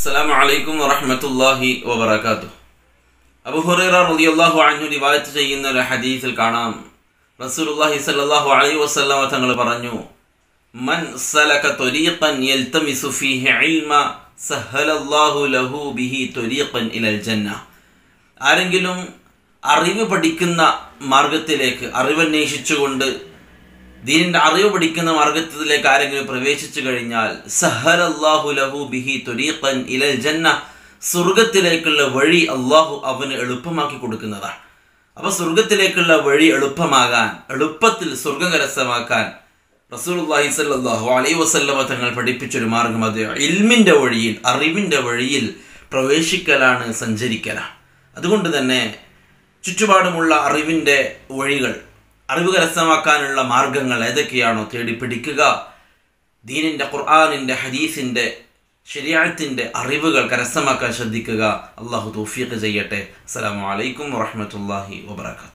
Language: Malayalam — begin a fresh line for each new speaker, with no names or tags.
അസ്സലാമു അലൈക്കും വറഹ്മത്തുള്ളാഹി വബറകാതുഹു അബൂ ഹുറൈറ റളിയല്ലാഹു അൻഹു റിവായത്ത് ചെയ്യുന്ന ഒരു ഹദീസിൽ കാണാം റസൂലുള്ളാഹി സ്വല്ലല്ലാഹു അലൈഹി വസല്ലമ തങ്ങൾ പറഞ്ഞു മൻ സലക ത്വരീഖൻ യൽതമിസു ഫീഹി ഇൽമ സഹലല്ലാഹു ലഹു ബിഹി ത്വരീഖൻ ഇലൽ ജന്ന ആരെങ്കിലും അറിവ് പഠിക്കുന്ന മാർഗത്തിലേക്ക് അറിവന്വേഷിച്ചുകൊണ്ട് ദീനിന്റെ അറിവ് പഠിക്കുന്ന മാർഗത്തിലേക്ക് ആരെങ്കിലും പ്രവേശിച്ചു കഴിഞ്ഞാൽ സഹലല്ലാഹു ലഹു ബിഹി ത്വരീഖൻ ഇലൽ ജന്ന സ്വർഗത്തിലേക്കുള്ള വഴി അള്ളാഹു അവന് എളുപ്പമാക്കി കൊടുക്കുന്നതാണ് അപ്പൊ സ്വർഗത്തിലേക്കുള്ള വഴി എളുപ്പമാകാൻ എളുപ്പത്തിൽ സ്വർഗം കരസ്ഥമാക്കാൻ റസൂലുള്ളാഹി സ്വല്ലല്ലാഹു അലൈഹി വസല്ലമ തങ്ങൾ പഠിപ്പിച്ചൊരു മാർഗം അത് ഇൽമിന്റെ വഴിയിൽ അറിവിന്റെ വഴിയിൽ പ്രവേശിക്കലാണ് സഞ്ചരിക്കലാണ് അതുകൊണ്ട് തന്നെ ചുറ്റുപാടുമുള്ള അറിവിന്റെ വഴികൾ അറിവ് കരസ്ഥമാക്കാനുള്ള മാർഗങ്ങൾ ഏതൊക്കെയാണോ തേടി പിടിക്കുക ദീനിന്റെ ഖുർആാനിന്റെ ഹദീസിന്റെ ശരിയാഴത്തിന്റെ അറിവുകൾ കരസ്ഥമാക്കാൻ ശ്രദ്ധിക്കുക അള്ളാഹു തൗഫീഖ് ചെയ്യട്ടെ അസ്സലാമു അലൈക്കും വറഹ്മത്തുള്ളാഹി വബറകാതുഹു